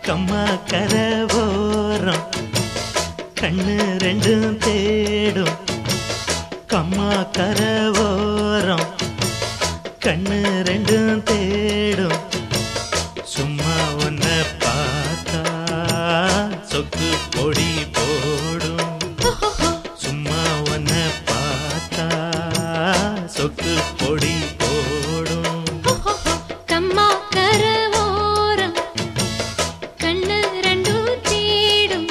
கம்மா கரவோரம் கண்ணு ரெண்டும் தேடும் கம்மா கரவோரம் கண்ணு ரெண்டும் தேடும் சும்மா ஒன்ன பார்த்தா சொக்கு பொடி போடும் சும்மா ஒன்ன பார்த்தா சொக்கு பொடி போடும் கம்மா கரவோரம் கண்ணு ரெண்டும் தேடும்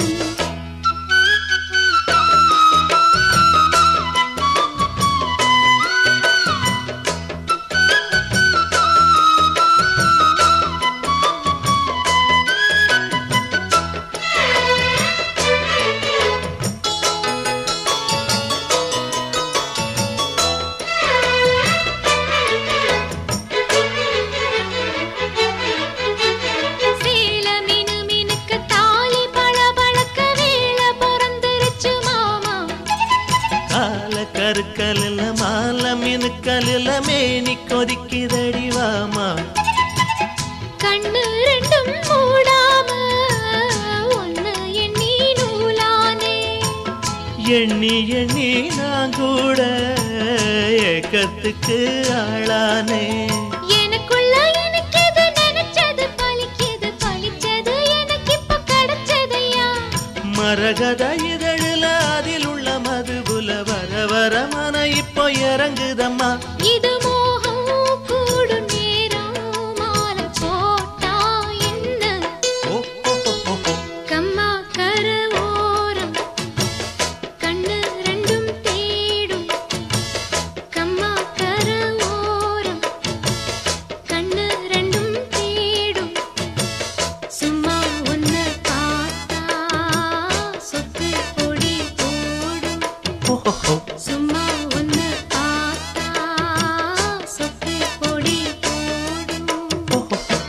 சேல மினு மினுக்கு தாலி பளபளக்க வேளை பொறந்துருச்சு மாமா கால கருக்கலில் மால மினுக்கலில் மேனி கொதிக்குதடி வாமா கண்ணு ரெண்டும் மூடாம ஒன்னு எண்ணி நூலானே எண்ணி எண்ணி நான் கூட ஏக்கத்துக்கு ஆளானே எனக்குள்ள எனக்கு எது நினைச்சது பலிக்குது பலிச்சது எனக்கு இப்ப கிடைச்சதையா மரகத இதழில் அதில் உள்ள மதுபுல வர வர மன இப்போ இறங்குதம்மா இது மோகம் கூடும் நேரம் மாலை போட்டா என்ன ஓ, ஓ, ஓ, ஓ, ஓ. கம்மா கரவோரம் கண்ணு ரெண்டும் தேடும் கம்மா கரவோரம் கண்ணு ரெண்டும் தேடும் சும்மா ஒன்னு பார்த்தா சொத்து பொடி போடும் ஓ, ஓ, ஓ. சும்மா ஒன்னு பார்த்தா சொத்து பொடி போடும் ஓ, ஓ, ஓ.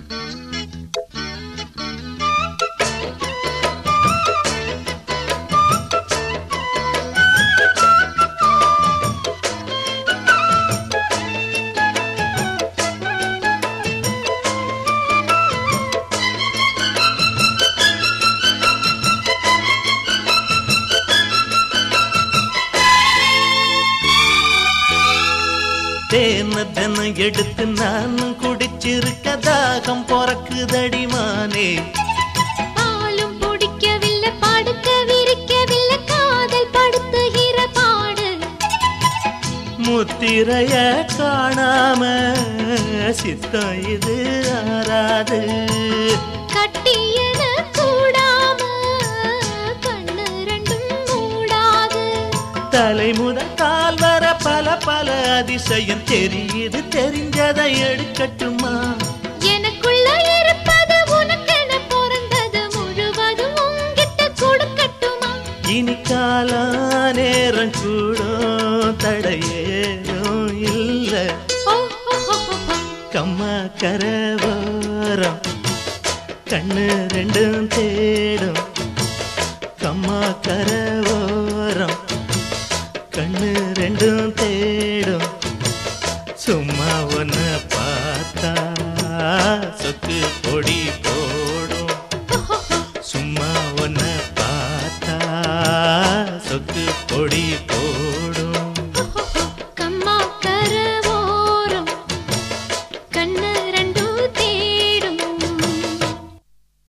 தேன தென எடுத்து நானும் குடிச்சிருக்க தாகம் பொறக்குதடி மானே பாலும் பிடிக்கவில்லை படுக்க விரிக்கவில்லை காதல் படுத்துகிற பாடு முத்திரைய காணாம சித்தம் இது ஆறாது கட்டியன கூடாம கண்ணு ரெண்டும் மூடாது தலை முதல் கால் வர பல பல அதிசயம் தெரியுது தெரிஞ்சதை எடுக்கட்டுமா எனக்குள்ள இருப்பது உனக்கென பிறந்தது முழுவதும் உங்கிட்ட கொடுக்கட்டுமா இனி காலா நேரம் கூடும் தடையேதும் இல்ல ஓ ஹோ, ஹோ, ஹோ, ஹோ. கம்மா கரவோரம் கண்ணு ரெண்டும் தேடும் கம்மா கரவோரம் கண்ணு ரெண்டும் தேடும் சும்மா ஒன்ன பார்த்தா சொக்கு பொடி